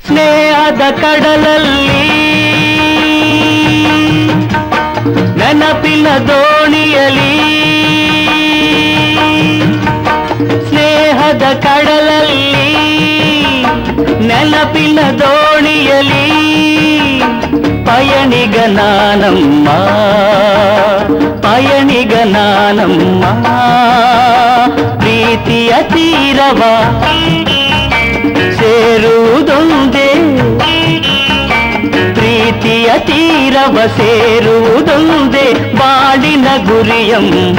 ಸ್ನೇಹದ ಕಡಲಲ್ಲಿ ನೆನಪಿನ ದೋಣಿಯಲಿ ಸ್ನೇಹದ ಕಡಲಲ್ಲಿ ನೆನಪಿನ ದೋಣಿಯಲಿ ಪಯಣಿಗ ನಾನಮ್ಮ ಪಯಣಿಗ ನಾನಮ್ಮ ಪ್ರೀತಿಯ ತೀರವ ಸೇರುವುದೊಂದೇ ಪ್ರೀತಿಯ ತೀರವ ಸೇರುವುದೊಂದೇ ಬಾಳಿನ ಗುರಿಯಮ್ಮ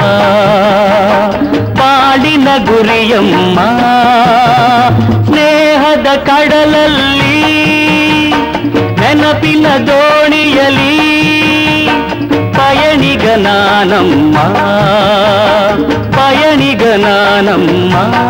ಬಾಳಿನ ಗುರಿಯಮ್ಮ ಸ್ನೇಹದ ಕಡಲಲ್ಲಿ ನೆನಪಿನ ದೋಣಿಯಲಿ ಪಯಣಿಗ ನಾನಮ್ಮ ಪಯಣಿಗ ನಾನಮ್ಮ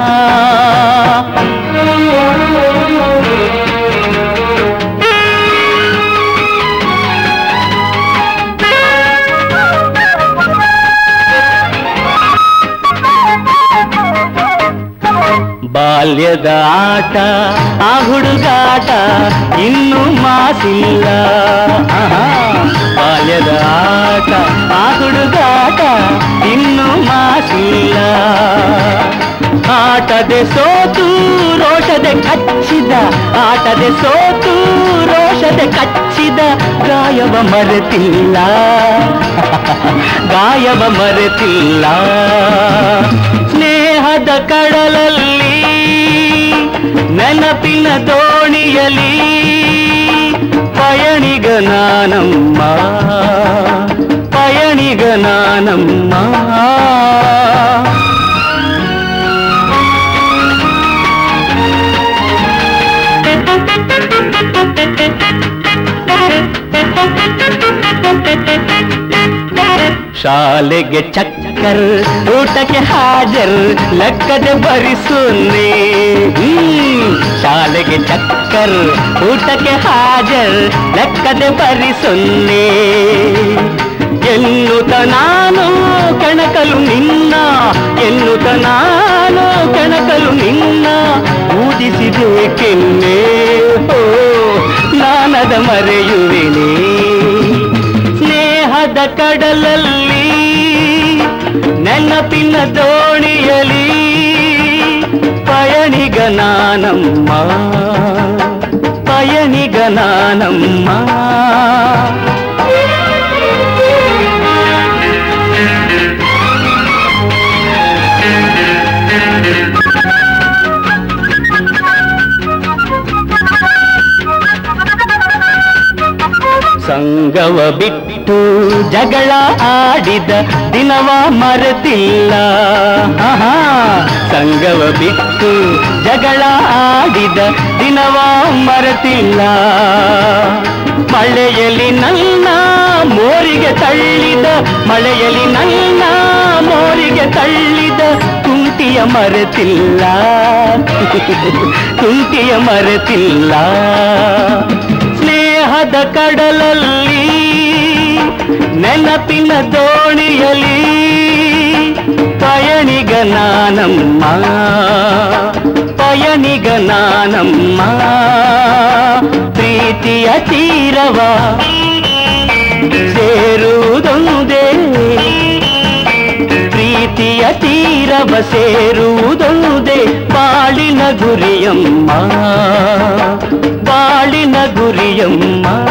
ಬಾಲ್ಯದ ಆಟ ಆ ಹುಡುಗಾಟ ಇನ್ನೂ ಮಾಸಿಲ್ಲ ಆಹಾ. ಬಾಲ್ಯದ ಆಟ ಆ ಹುಡುಗಾಟ ಇನ್ನೂ ಮಾಸಿಲ್ಲ ಆಟದೆ ಸೋತು ರೋಷದೆ ಕಚ್ಚಿದ ಆಟದೆ ಸೋತು ರೋಷದೆ ಕಚ್ಚಿದ ಗಾಯವ ಮರೆತಿಲ್ಲ ಗಾಯವ ಮರೆತಿಲ್ಲ ಸ್ನೇಹದ ಕಡಲಲ್ಲಿ ನೆನಪಿನ ದೋಣಿಯಲಿ ಪಯಣಿಗ ನಾನಮ್ಮ ಪಯಣಿಗ ನಾನಮ್ಮ ಶಾಲೆಗೆ ಚಕ್ಕರ್ ಊಟಕ್ಕೆ ಹಾಜರ್ ಲೆಕ್ಕದೆ ಭರಿಸುನ್ನಿ ಹ್ಮ್. ಶಾಲೆಗೆ ಚಕ್ಕರ್ ಊಟಕ್ಕೆ ಹಾಜರ್ ಲೆಕ್ಕದೆ ಭರಿಸುನ್ನಿ ಎನ್ನುತ್ತ ನಾನು ಕೆಣಕಲು ನಿನ್ನ ಎನ್ನುತ್ತ ನಾನು ಕೆಣಕಲು ನಿನ್ನ ಊದಿಸಿಬೇಕೆನ್ನೇ ಓ ನಾನದ ಮರೆಯುವೆನೇ ಸ್ನೇಹದ ಕಡಲಲ್ಲಿ ನೆನಪಿನ ದೋಣಿಯಲಿ ಪಯಣಿಗ ನಾನಮ್ಮ ಪಯಣಿಗ ನಾನಮ್ಮ ಸಂಗವ ಬಿಟ್ಟು ಜಗಳ ಆಡಿದ ದಿನವ ಮರೆತಿಲ್ಲ ಆಹಾ. ಸಂಗವ ಬಿಟ್ಟು ಜಗಳ ಆಡಿದ ದಿನವ ಮರೆತಿಲ್ಲ ಮಳೆಯಲ್ಲಿ ನನ್ನ ಮೋರಿಗೆ ತಳ್ಳಿದ ಮಳೆಯಲ್ಲಿ ನನ್ನ ಮೋರಿಗೆ ತಳ್ಳಿದ ಕುಂಟಿಯ ಮರೆತಿಲ್ಲ ಕುಂಟಿಯ ಮರೆತಿಲ್ಲ ಸ್ನೇಹದ ಕಡಲಲ್ಲಿ ನೆನಪಿನ ದೋಣಿಯಲಿ ಪಯಣಿಗ ನಾನಮ್ಮ ಪಯಣಿಗ ನಾನಮ್ಮ ಪ್ರೀತಿಯ ತೀರವ ಸೇರುವುದೊಂದೇ ಪ್ರೀತಿಯ ತೀರವ ಸೇರುವುದೊಂದೇ ಬಾಳಿನ ಗುರಿಯಮ್ಮ ಬಾಳಿನ ಗುರಿಯಮ್ಮ